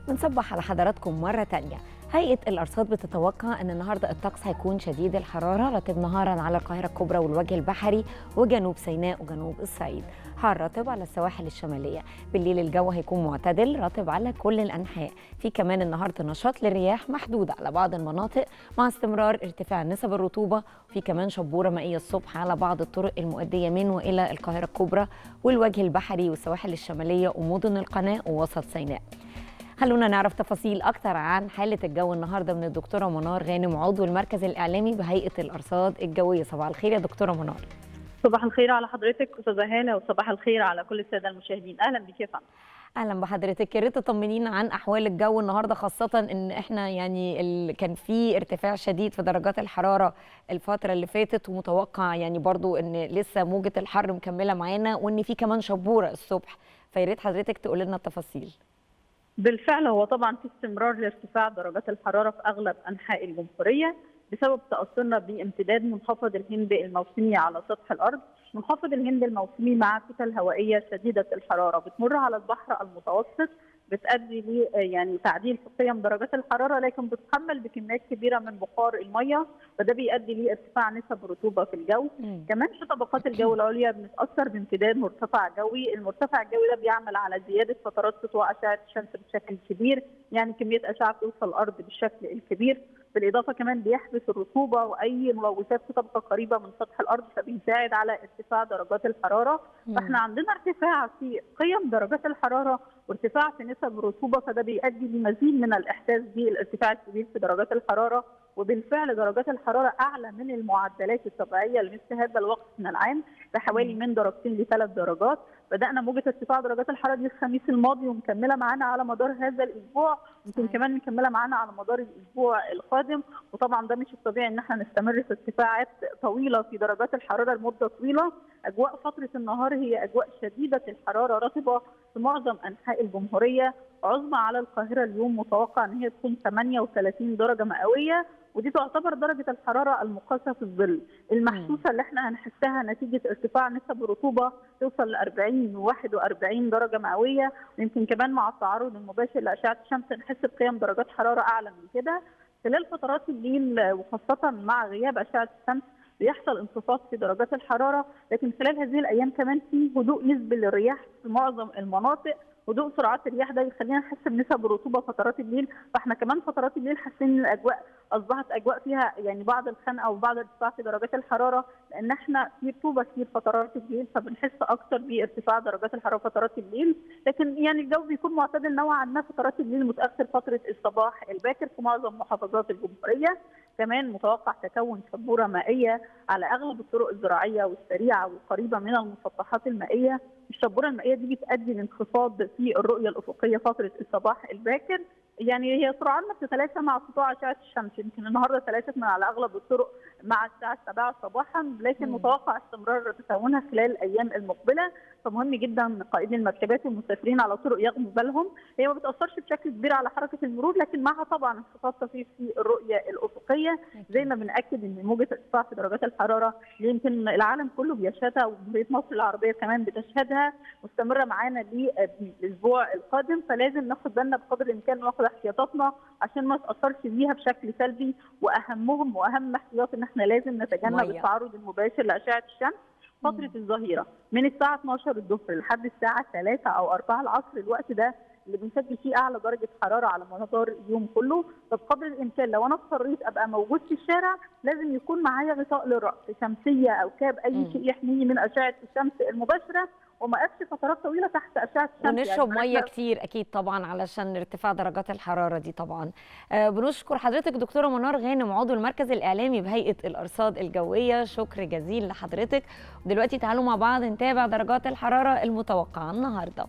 بنصبح على حضراتكم مرة تانية هيئة الأرصاد بتتوقع أن النهاردة الطقس هيكون شديد الحرارة رطب نهارا على القاهرة الكبرى والوجه البحري وجنوب سيناء وجنوب الصعيد حار رطب على السواحل الشمالية بالليل الجو هيكون معتدل رطب على كل الأنحاء في كمان النهاردة نشاط للرياح محدود على بعض المناطق مع استمرار ارتفاع نسب الرطوبة وفي كمان شبورة مائية الصبح على بعض الطرق المؤدية من وإلى القاهرة الكبرى والوجه البحري والسواحل الشمالية ومدن القناة ووسط سيناء خلونا نعرف تفاصيل أكتر عن حالة الجو النهاردة من الدكتورة منار غانم عضو المركز الإعلامي بهيئة الأرصاد الجوية صباح الخير يا دكتورة منار صباح الخير على حضرتك استاذه هاله وصباح الخير على كل الساده المشاهدين اهلا بك يا فندم اهلا بحضرتك يا ريت تطمنينا عن احوال الجو النهارده خاصه ان احنا يعني ال... كان في ارتفاع شديد في درجات الحراره الفتره اللي فاتت ومتوقع يعني برضو ان لسه موجه الحر مكمله معانا وان في كمان شبوره الصبح فيا ريت حضرتك تقول لنا التفاصيل بالفعل هو طبعا في استمرار لارتفاع درجات الحراره في اغلب انحاء الجمهوريه بسبب تاثرنا بامتداد منخفض الهند الموسمي على سطح الارض منخفض الهند الموسمي مع كتل هوائيه شديده الحراره بتمر على البحر المتوسط بتؤدي ل يعني تعديل في قيم درجات الحراره لكن بتحمل بكميات كبيره من بخار الميه فده بيؤدي لارتفاع نسب الرطوبه في الجو مم. كمان في طبقات الجو العليا بنتاثر بامتداد مرتفع جوي المرتفع الجوي ده بيعمل على زياده فترات سطوع اشعه الشمس بشكل كبير يعني كميه اشعه بتوصل الارض بالشكل الكبير بالاضافه كمان بيحبس الرطوبه واي ملوثات في طبقه قريبه من سطح الارض فبيساعد على ارتفاع درجات الحراره فاحنا عندنا ارتفاع في قيم درجات الحراره وارتفاع في نسب الرطوبه فده بيؤدي لمزيد من الاحساس بالارتفاع الكبير في درجات الحراره وبالفعل درجات الحراره اعلى من المعدلات الطبيعيه لمثل هذا الوقت من العام بحوالي من درجتين لثلاث درجات بدانا موجه ارتفاع درجات الحراره دي الخميس الماضي ومكمله معانا على مدار هذا الاسبوع يمكن صحيح. كمان مكمله معانا على مدار الاسبوع القادم وطبعا ده مش الطبيعي ان احنا نستمر في ارتفاعات طويله في درجات الحراره لمده طويله اجواء فتره النهار هي اجواء شديده الحراره رطبه في معظم انحاء الجمهوريه عظمى على القاهره اليوم متوقع ان هي تكون 38 درجه مئويه ودي تعتبر درجه الحراره المقاسه في الظل المحسوسه اللي احنا هنحسها نتيجه ارتفاع نسب الرطوبه توصل ل 40 و 41 درجه مئويه ويمكن كمان مع التعرض المباشر لاشعه الشمس نحس بقيم درجات حراره اعلى من كده خلال فترات الليل وخاصه مع غياب اشعه الشمس بيحصل انخفاض في درجات الحراره لكن خلال هذه الايام كمان في هدوء نسبي للرياح في معظم المناطق هدوء سرعات الرياح ده يخلينا نحس بنسب الرطوبه فترات الليل فاحنا كمان فترات الليل حاسين ان الاجواء اصبحت اجواء فيها يعني بعض الخنقه وبعض ارتفاع في درجات الحراره لان احنا في رطوبه كتير فترات الليل فبنحس اكتر بارتفاع درجات الحراره فترات الليل لكن يعني الجو بيكون معتدل نوعا ما فترات الليل متاخر فتره الصباح الباكر في معظم محافظات الجمهوريه كمان متوقع تكون شبوره مائيه على اغلب الطرق الزراعيه والسريعه والقريبه من المسطحات المائيه الشبوره المائيه دي بتؤدي لانخفاض في الرؤيه الافقيه فتره الصباح الباكر يعني هي سرعان ما بتتلاشى مع سطوع اشعه الشمس يمكن النهارده تلاشت من على اغلب الطرق مع الساعه 7 صباحا لكن مم. متوقع استمرار تكونها خلال الايام المقبله فمهم جدا قائدي المركبات والمسافرين على الطرق ياخدوا بالهم هي ما بتاثرش بشكل كبير على حركه المرور لكن معها طبعا انخفاض طفيف في الرؤيه الافقيه زي ما بناكد ان موجه ارتفاع في درجات الحراره اللي يمكن العالم كله بيشهدها وجمهوريه مصر العربيه كمان بتشهدها مستمره معانا للاسبوع القادم فلازم ناخد بالنا بقدر الامكان وناخد احتياطاتنا عشان ما تاثرش بيها بشكل سلبي واهمهم واهم احتياط ان احنا لازم نتجنب مية. التعرض المباشر لاشعه الشمس فتره الظهيره من الساعه 12 الظهر لحد الساعه 3 او 4 العصر الوقت ده اللي بنسجل فيه اعلى درجه حراره على مدار اليوم كله فبقدر الامكان لو انا اضطريت ابقى موجود في الشارع لازم يكون معايا غطاء للراس شمسيه او كاب اي مم. شيء يحميني من اشعه الشمس المباشره وما اقفش فترات طويله تحت اشعه الشمس ونشرب يعني ميه إحنا- كتير اكيد طبعا علشان ارتفاع درجات الحراره دي طبعا آه بنشكر حضرتك دكتوره منار غانم عضو المركز الاعلامي بهيئه الارصاد الجويه شكر جزيل لحضرتك ودلوقتي تعالوا مع بعض نتابع درجات الحراره المتوقعه النهارده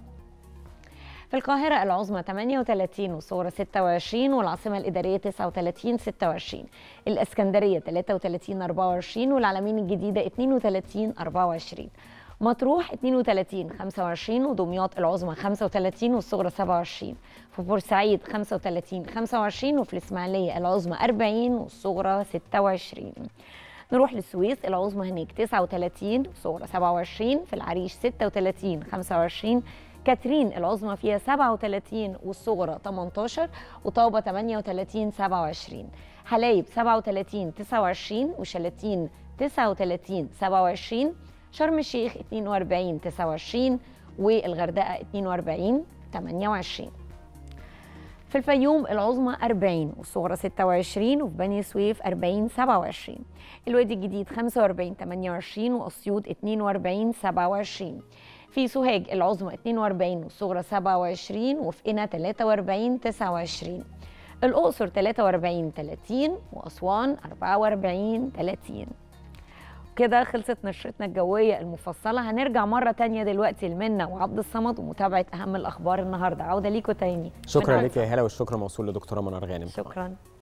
في القاهرة العظمى 38 والصغرى 26 والعاصمة الإدارية 39 26 الإسكندرية 33 24 والعلمين الجديدة 32 24 مطروح 32 25 ودمياط العظمى 35 والصغرى 27 في بورسعيد 35 25 وفي الإسماعيلية العظمى 40 والصغرى 26 نروح للسويس العظمى هناك 39 والصغرى 27 في العريش 36 25 كاترين العظمى فيها 37 والصغرى 18 وطابة 38 27 حلايب 37 29 وشلاتين 39 27 شرم الشيخ 42 29 والغردقة 42 28 في الفيوم العظمى 40 والصغرى 26 وفي بني سويف 40 27 الوادي الجديد 45 28 واسيوط 42 27 في سوهاج العظمى 42 والصغرى 27 وفي قنا 43 29 الأقصر 43 30 وأسوان 44 30 كده خلصت نشرتنا الجوية المفصلة هنرجع مرة تانية دلوقتي لمنى وعبد الصمد ومتابعة أهم الأخبار النهاردة عودة ليكم تاني شكرا منى لك يا هلا والشكر موصول لدكتوره منار غانم شكرا